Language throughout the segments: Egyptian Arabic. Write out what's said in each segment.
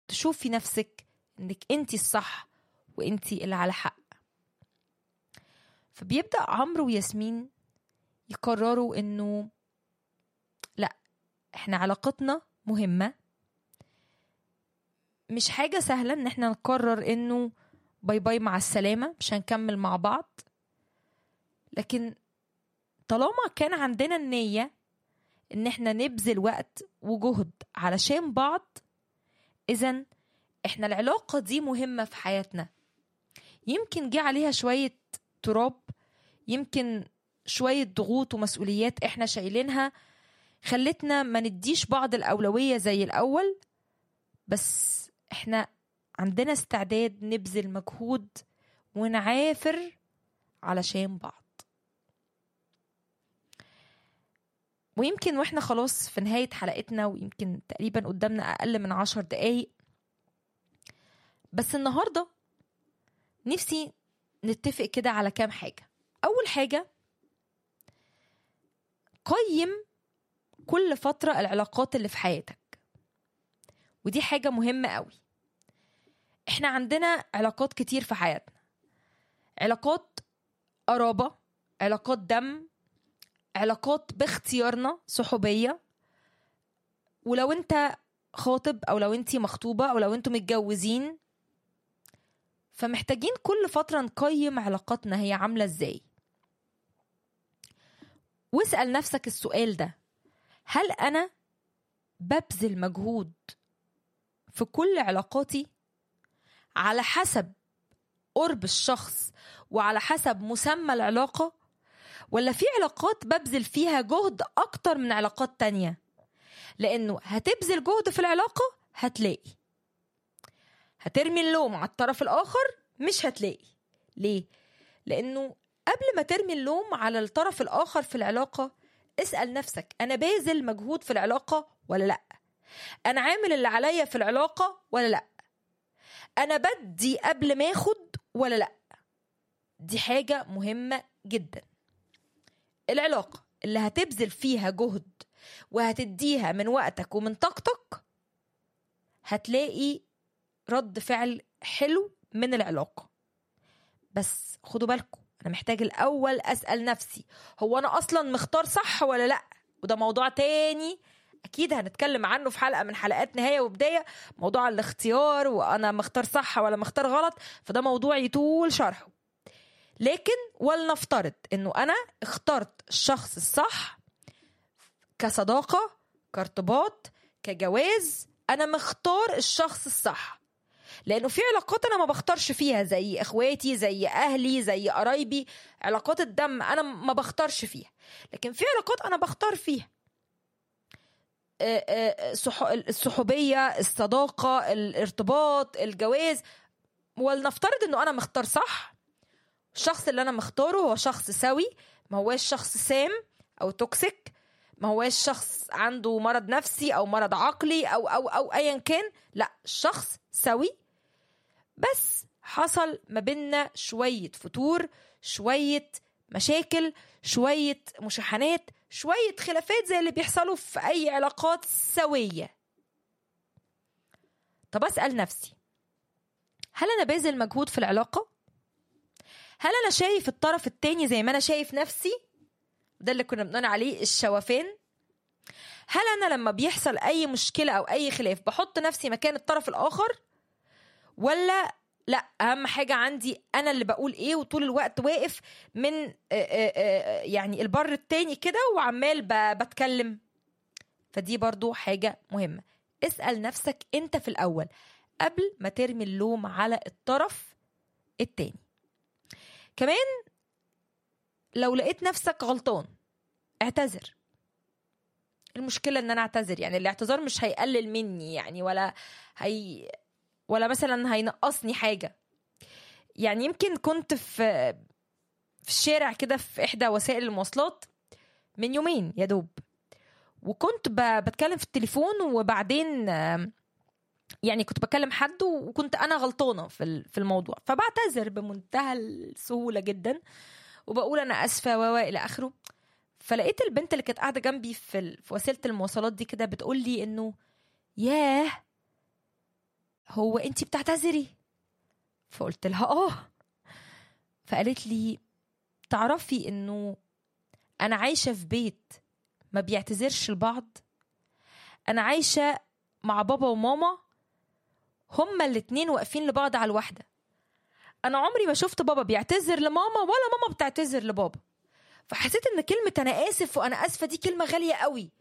تشوفي نفسك انك انت الصح وانت اللي على حق فبيبدا عمرو وياسمين يقرروا انه لا احنا علاقتنا مهمه مش حاجه سهله ان احنا نقرر انه باي باي مع السلامه مش هنكمل مع بعض لكن طالما كان عندنا النيه ان احنا نبذل وقت وجهد علشان بعض اذا احنا العلاقه دي مهمه في حياتنا يمكن جه عليها شويه تراب يمكن شويه ضغوط ومسؤوليات احنا شايلينها خلتنا ما نديش بعض الاولويه زي الاول بس احنا عندنا استعداد نبذل مجهود ونعافر علشان بعض ويمكن واحنا خلاص في نهاية حلقتنا ويمكن تقريبا قدامنا أقل من عشر دقايق بس النهاردة نفسي نتفق كده على كام حاجة أول حاجة قيم كل فترة العلاقات اللي في حياتك ودي حاجة مهمة قوي احنا عندنا علاقات كتير في حياتنا علاقات قرابة علاقات دم علاقات باختيارنا صحوبية ولو انت خاطب او لو انت مخطوبة او لو انتم متجوزين فمحتاجين كل فترة نقيم علاقاتنا هي عاملة ازاي واسأل نفسك السؤال ده هل انا ببذل مجهود في كل علاقاتي على حسب قرب الشخص وعلى حسب مسمى العلاقة ولا في علاقات ببذل فيها جهد أكتر من علاقات تانية لأنه هتبذل جهد في العلاقة هتلاقي هترمي اللوم على الطرف الآخر مش هتلاقي ليه؟ لأنه قبل ما ترمي اللوم على الطرف الآخر في العلاقة اسأل نفسك أنا باذل مجهود في العلاقة ولا لأ؟ أنا عامل اللي عليا في العلاقة ولا لأ؟ أنا بدي قبل ما أخد ولا لأ؟ دي حاجة مهمة جدا العلاقة اللي هتبذل فيها جهد وهتديها من وقتك ومن طاقتك هتلاقي رد فعل حلو من العلاقة بس خدوا بالكم أنا محتاج الأول أسأل نفسي هو أنا أصلا مختار صح ولا لأ وده موضوع تاني أكيد هنتكلم عنه في حلقة من حلقات نهاية وبداية موضوع الاختيار وأنا مختار صح ولا مختار غلط فده موضوع يطول شرحه لكن ولنفترض انه انا اخترت الشخص الصح كصداقه كارتباط كجواز انا مختار الشخص الصح لانه في علاقات انا ما بختارش فيها زي اخواتي زي اهلي زي قرايبي علاقات الدم انا ما بختارش فيها لكن في علاقات انا بختار فيها الصحوبيه الصداقه الارتباط الجواز ولنفترض انه انا مختار صح الشخص اللي انا مختاره هو شخص سوي ما هواش شخص سام او توكسيك ما هواش شخص عنده مرض نفسي او مرض عقلي او او او ايا كان لا شخص سوي بس حصل ما بينا شوية فتور شوية مشاكل شوية مشاحنات شوية خلافات زي اللي بيحصلوا في أي علاقات سوية طب أسأل نفسي هل أنا باذل مجهود في العلاقة؟ هل انا شايف الطرف التاني زي ما انا شايف نفسي ده اللي كنا بنقول عليه الشوفان هل انا لما بيحصل اي مشكله او اي خلاف بحط نفسي مكان الطرف الاخر ولا لا اهم حاجه عندي انا اللي بقول ايه وطول الوقت واقف من يعني البر التاني كده وعمال بتكلم فدي برضو حاجه مهمه اسال نفسك انت في الاول قبل ما ترمي اللوم على الطرف التاني كمان لو لقيت نفسك غلطان اعتذر المشكلة ان انا اعتذر يعني الاعتذار مش هيقلل مني يعني ولا هي ولا مثلا هينقصني حاجة يعني يمكن كنت في في الشارع كده في احدى وسائل المواصلات من يومين يا دوب وكنت بتكلم في التليفون وبعدين يعني كنت بكلم حد وكنت انا غلطانه في في الموضوع فبعتذر بمنتهى السهوله جدا وبقول انا اسفه و الى اخره فلقيت البنت اللي كانت قاعده جنبي في, في وسيله المواصلات دي كده بتقول لي انه ياه هو انت بتعتذري فقلت لها اه فقالت لي تعرفي انه انا عايشه في بيت ما بيعتذرش لبعض انا عايشه مع بابا وماما هما الاتنين واقفين لبعض على الواحده انا عمري ما شفت بابا بيعتذر لماما ولا ماما بتعتذر لبابا فحسيت ان كلمه انا اسف وانا اسفه دي كلمه غاليه قوي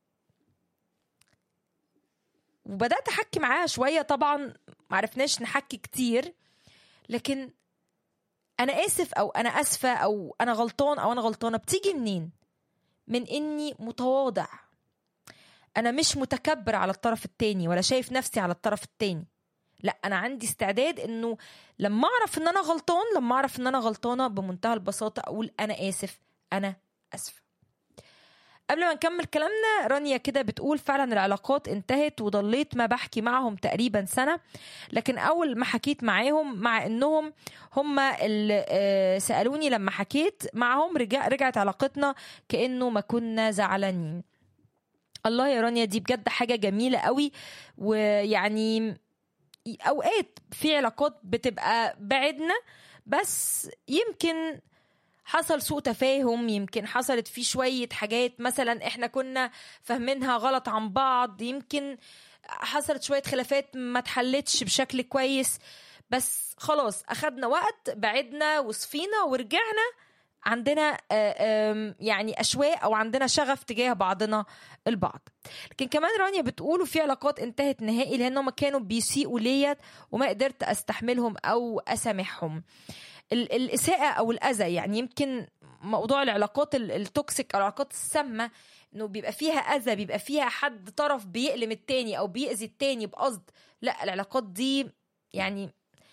وبدات احكي معاها شويه طبعا معرفناش نحكي كتير لكن انا اسف او انا اسفه او انا غلطان او انا غلطانه بتيجي منين من اني متواضع انا مش متكبر على الطرف التاني ولا شايف نفسي على الطرف التاني لا انا عندي استعداد انه لما اعرف ان انا غلطان لما اعرف ان انا غلطانه بمنتهى البساطه اقول انا اسف انا اسفه قبل ما نكمل كلامنا رانيا كده بتقول فعلا العلاقات انتهت وضليت ما بحكي معهم تقريبا سنة لكن أول ما حكيت معاهم مع إنهم هم اللي آه، سألوني لما حكيت معهم رجع رجعت علاقتنا كأنه ما كنا زعلانين الله يا رانيا دي بجد حاجة جميلة قوي ويعني أوقات في علاقات بتبقى بعدنا بس يمكن حصل سوء تفاهم يمكن حصلت فيه شوية حاجات مثلا احنا كنا فاهمينها غلط عن بعض يمكن حصلت شوية خلافات ما اتحلتش بشكل كويس بس خلاص أخدنا وقت بعدنا وصفينا ورجعنا عندنا آه، آم، يعني أشواق أو عندنا شغف تجاه بعضنا البعض لكن كمان رانيا بتقولوا في علاقات انتهت نهائي لأنهم كانوا بيسيئوا ليا وما قدرت أستحملهم أو أسامحهم ال- الاساءه او الاذى يعني يمكن موضوع العلاقات ال- التوكسيك او العلاقات السامه انه بيبقى فيها اذى بيبقى فيها حد طرف بيألم التاني او بيأذي التاني بقصد لا العلاقات دي يعني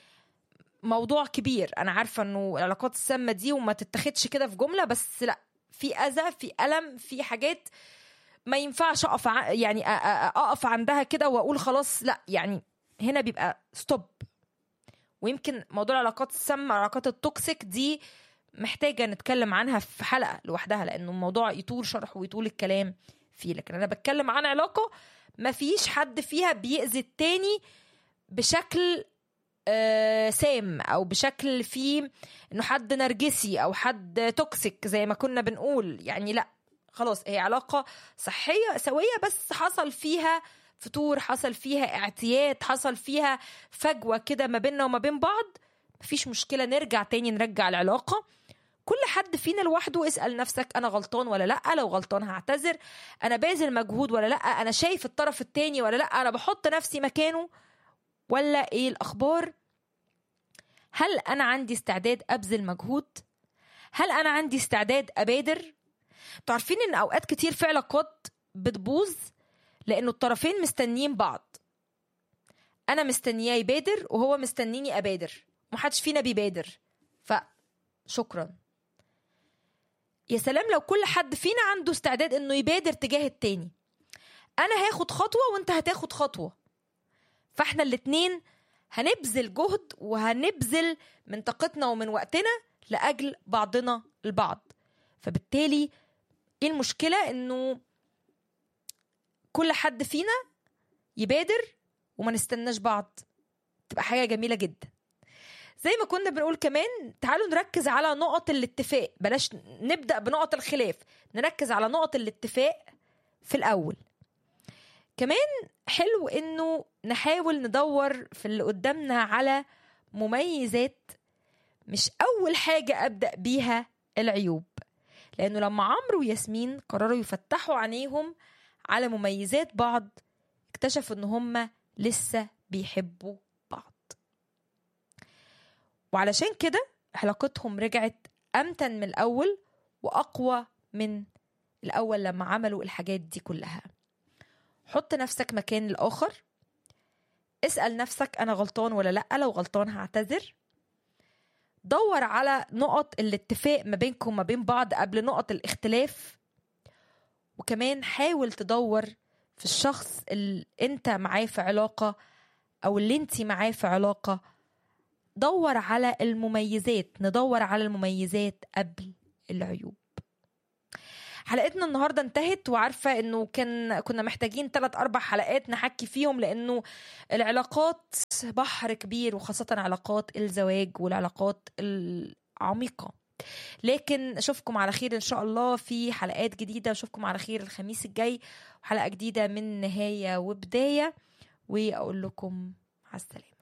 موضوع كبير انا عارفه انه العلاقات السامه دي وما تتاخدش كده في جمله بس لا في اذى في الم في حاجات ما ينفعش اقف ع- يعني أ- أ- اقف عندها كده واقول خلاص لا يعني هنا بيبقى ستوب ويمكن موضوع العلاقات السامة العلاقات التوكسيك دي محتاجة نتكلم عنها في حلقة لوحدها لأنه الموضوع يطول شرح ويطول الكلام فيه لكن أنا بتكلم عن علاقة ما فيش حد فيها بيأذي التاني بشكل آه سام أو بشكل فيه إنه حد نرجسي أو حد توكسيك زي ما كنا بنقول يعني لا خلاص هي علاقة صحية سوية بس حصل فيها فتور حصل فيها اعتياد حصل فيها فجوة كده ما بيننا وما بين بعض مفيش مشكلة نرجع تاني نرجع العلاقة كل حد فينا لوحده اسأل نفسك أنا غلطان ولا لأ لو غلطان هعتذر أنا باذل مجهود ولا لأ أنا شايف الطرف التاني ولا لأ أنا بحط نفسي مكانه ولا إيه الأخبار هل أنا عندي استعداد أبذل مجهود هل أنا عندي استعداد أبادر تعرفين إن أوقات كتير في علاقات بتبوظ لانه الطرفين مستنيين بعض انا مستنياه يبادر وهو مستنيني ابادر محدش فينا بيبادر فشكرا يا سلام لو كل حد فينا عنده استعداد انه يبادر تجاه التاني انا هاخد خطوه وانت هتاخد خطوه فاحنا الاتنين هنبذل جهد وهنبذل من طاقتنا ومن وقتنا لاجل بعضنا البعض فبالتالي ايه المشكله انه كل حد فينا يبادر وما نستناش بعض تبقى حاجه جميله جدا زي ما كنا بنقول كمان تعالوا نركز على نقط الاتفاق بلاش نبدا بنقط الخلاف نركز على نقط الاتفاق في الاول كمان حلو انه نحاول ندور في اللي قدامنا على مميزات مش اول حاجه ابدا بيها العيوب لانه لما عمرو وياسمين قرروا يفتحوا عينيهم على مميزات بعض اكتشفوا ان هم لسه بيحبوا بعض وعلشان كده علاقتهم رجعت امتن من الاول واقوى من الاول لما عملوا الحاجات دي كلها حط نفسك مكان الاخر اسال نفسك انا غلطان ولا لا لو غلطان هعتذر دور على نقط الاتفاق ما بينكم وما بين بعض قبل نقط الاختلاف وكمان حاول تدور في الشخص اللي انت معاه في علاقة او اللي انت معاه في علاقة دور على المميزات ندور على المميزات قبل العيوب حلقتنا النهارده انتهت وعارفه انه كان كنا محتاجين ثلاث اربع حلقات نحكي فيهم لانه العلاقات بحر كبير وخاصه علاقات الزواج والعلاقات العميقه لكن اشوفكم على خير ان شاء الله في حلقات جديده اشوفكم على خير الخميس الجاي وحلقه جديده من نهايه وبدايه واقول لكم على السلامه